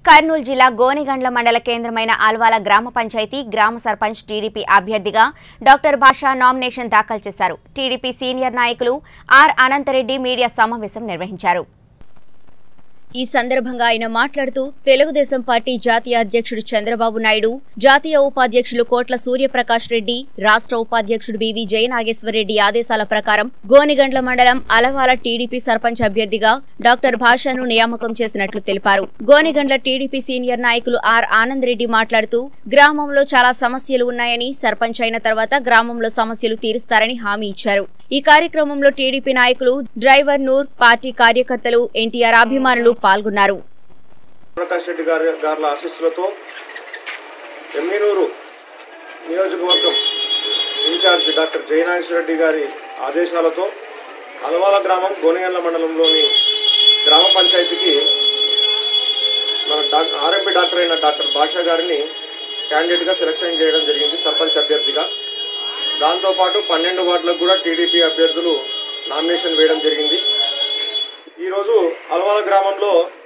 కర్నూలు జిల్లా గోనిగండ్ల మండల కేంద్రమైన ఆల్వాల గ్రామ పంచాయతీ గ్రామ సర్పంచ్ టీడీపీ అభ్యర్థిగా డాక్టర్ భాషా నామినేషన్ దాఖలు చేశారు టీడీపీ సీనియర్ నాయకులు ఆర్ అనంతరెడ్డి మీడియా సమావేశం నిర్వహించారు ఈ సందర్భంగా ఆయన మాట్లాడుతూ తెలుగుదేశం పార్టీ జాతీయ అధ్యక్షుడు చంద్రబాబు నాయుడు జాతీయ ఉపాధ్యక్షులు కోట్ల సూర్యప్రకాష్ రెడ్డి రాష్ట్ర ఉపాధ్యక్షుడు బివి జయనాగేశ్వరరెడ్డి ఆదేశాల ప్రకారం గోనిగండ్ల మండలం అలవాల టీడీపీ సర్పంచ్ అభ్యర్థిగా డాక్టర్ భాషను నియామకం చేసినట్లు తెలిపారు గోనిగండ్ల టీడీపీ సీనియర్ నాయకులు ఆర్ ఆనంద్ రెడ్డి మాట్లాడుతూ గ్రామంలో చాలా సమస్యలు ఉన్నాయని సర్పంచ్ అయిన తర్వాత గ్రామంలో సమస్యలు తీరుస్తారని హామీ ఇచ్చారు ఈ కార్యక్రమంలో టీడీపీ నాయకులు డ్రైవర్ నూర్ పార్టీ కార్యకర్తలు ఎన్టీఆర్ అభిమానులు పాల్గొన్నారు ప్రకాష్ రెడ్డి గారి గారుల ఆశీస్సులతో ఎమ్మినూరు నియోజకవర్గం ఇన్ఛార్జ్ డాక్టర్ జయనాగేశ్వర రెడ్డి గారి ఆదేశాలతో అలవాల గ్రామం గోనెగండ్ల మండలంలోని గ్రామ పంచాయతీకి మన డాక్ ఆర్ఎంపీ డాక్టర్ అయిన డాక్టర్ భాషా గారిని క్యాండిడేట్గా సెలక్షన్ చేయడం జరిగింది సర్పంచ్ అభ్యర్థిగా దాంతోపాటు పన్నెండు వార్డులకు కూడా టీడీపీ అభ్యర్థులు నామినేషన్ వేయడం జరిగింది ఈరోజు అలవాల గ్రామంలో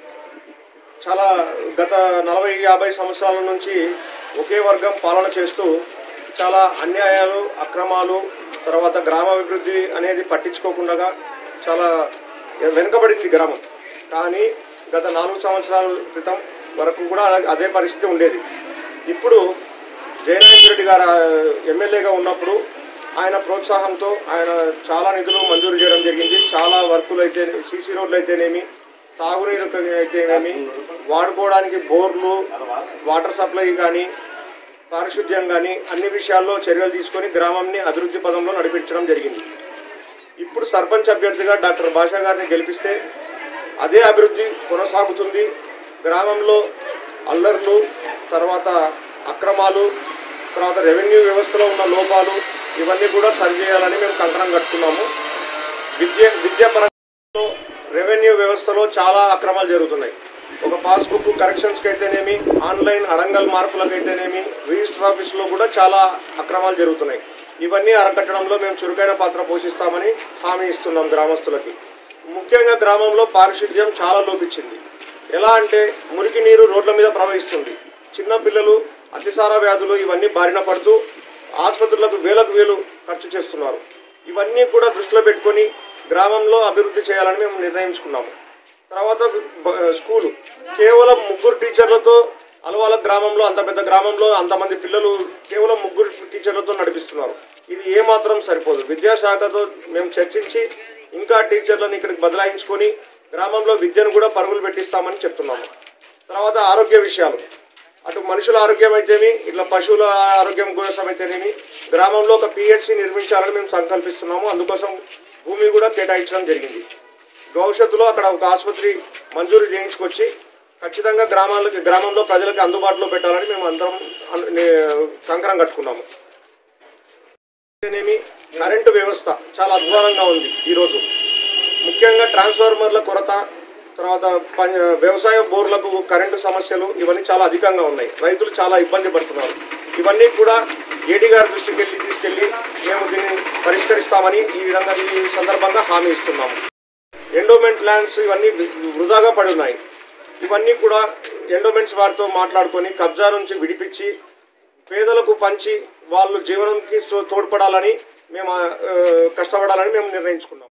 చాలా గత నలభై యాభై సంవత్సరాల నుంచి ఒకే వర్గం పాలన చేస్తూ చాలా అన్యాయాలు అక్రమాలు తర్వాత గ్రామాభివృద్ధి అనేది పట్టించుకోకుండా చాలా వెనుకబడింది గ్రామం కానీ గత నాలుగు సంవత్సరాల క్రితం వరకు కూడా అలా- అదే పరిస్థితి ఉండేది ఇప్పుడు జయనారాయణ రెడ్డి గారు ఆ, ఎమ్మెల్యేగా ఉన్నప్పుడు ఆయన ప్రోత్సాహంతో ఆయన చాలా నిధులు మంజూరు చేయడం జరిగింది చాలా వర్కులు అయితే సీసీ రోడ్లు అయితేనేమి తాగునీరు అయితేనేమి వాడుకోవడానికి బోర్లు వాటర్ సప్లై కానీ పారిశుద్ధ్యం కానీ అన్ని విషయాల్లో చర్యలు తీసుకొని గ్రామంని అభివృద్ధి పదంలో నడిపించడం జరిగింది ఇప్పుడు సర్పంచ్ అభ్యర్థిగా డాక్టర్ భాషా గారిని గెలిపిస్తే అదే అభివృద్ధి కొనసాగుతుంది గ్రామంలో అల్లర్లు తర్వాత అక్రమాలు తర్వాత రెవెన్యూ వ్యవస్థలో ఉన్న లోపాలు ఇవన్నీ కూడా సరిచేయాలని మేము కంకణం కట్టుకున్నాము విద్య విద్యా పరంగా రెవెన్యూ వ్యవస్థలో చాలా అక్రమాలు జరుగుతున్నాయి ఒక పాస్బుక్ కరెక్షన్స్కి అయితేనేమి ఆన్లైన్ అడంగల్ మార్పులకైతేనేమి రిజిస్టర్ ఆఫీస్లో కూడా చాలా అక్రమాలు జరుగుతున్నాయి ఇవన్నీ అరకట్టడంలో మేము చురుకైన పాత్ర పోషిస్తామని హామీ ఇస్తున్నాం గ్రామస్తులకి ముఖ్యంగా గ్రామంలో పారిశుద్ధ్యం చాలా లోపించింది ఎలా అంటే మురికి నీరు రోడ్ల మీద ప్రవహిస్తుంది చిన్న పిల్లలు అతిసార వ్యాధులు ఇవన్నీ బారిన పడుతూ ఆసుపత్రులకు వేలకు వేలు ఖర్చు చేస్తున్నారు ఇవన్నీ కూడా దృష్టిలో పెట్టుకొని గ్రామంలో అభివృద్ధి చేయాలని మేము నిర్ణయించుకున్నాము తర్వాత బ- స్కూలు కేవలం ముగ్గురు టీచర్లతో అలవాల గ్రామంలో అంత పెద్ద గ్రామంలో అంతమంది పిల్లలు కేవలం ముగ్గురు టీచర్లతో నడిపిస్తున్నారు ఇది ఏమాత్రం సరిపోదు విద్యాశాఖతో మేము చర్చించి ఇంకా టీచర్లను ఇక్కడికి బదలాయించుకొని గ్రామంలో విద్యను కూడా పరుగులు పెట్టిస్తామని చెప్తున్నాము తర్వాత ఆరోగ్య విషయాలు అటు మనుషుల ఆరోగ్యం అయితేమి ఇట్లా పశువుల ఆరోగ్యం కోసం అయితేనేమి గ్రామంలో ఒక పిహెచ్సి నిర్మించాలని మేము సంకల్పిస్తున్నాము అందుకోసం భూమి కూడా కేటాయించడం జరిగింది భవిష్యత్తులో అక్కడ ఒక ఆసుపత్రి మంజూరు చేయించుకొచ్చి ఖచ్చితంగా గ్రామాలకి గ్రామంలో ప్రజలకు అందుబాటులో పెట్టాలని మేము అందరం అను- నే- కంకణం కట్టుకున్నాము అయితేనేమి కరెంటు వ్యవస్థ చాలా అధ్వానంగా ఉంది ఈరోజు ముఖ్యంగా ట్రాన్స్ఫార్మర్ల కొరత తర్వాత పం- వ్యవసాయ బోర్లకు కరెంటు సమస్యలు ఇవన్నీ చాలా అధికంగా ఉన్నాయి రైతులు చాలా ఇబ్బంది పడుతున్నారు ఇవన్నీ కూడా ఏడీ గారి దృష్టికి వెళ్ళి తీసుకెళ్ళి మేము దీన్ని పరిష్కరిస్తామని ఈ విధంగా ఈ సందర్భంగా హామీ ఇస్తున్నాము ఎండోమెంట్ ల్యాండ్స్ ఇవన్నీ వృ- వృధాగా పడి ఉన్నాయి ఇవన్నీ కూడా ఎండోమెంట్స్ వారితో మాట్లాడుకొని కబ్జా నుంచి విడిపించి పేదలకు పంచి వాళ్ళు జీవనంకి సో- తోడ్పడాలని మేము ఆ, కష్టపడాలని మేము నిర్ణయించుకున్నాం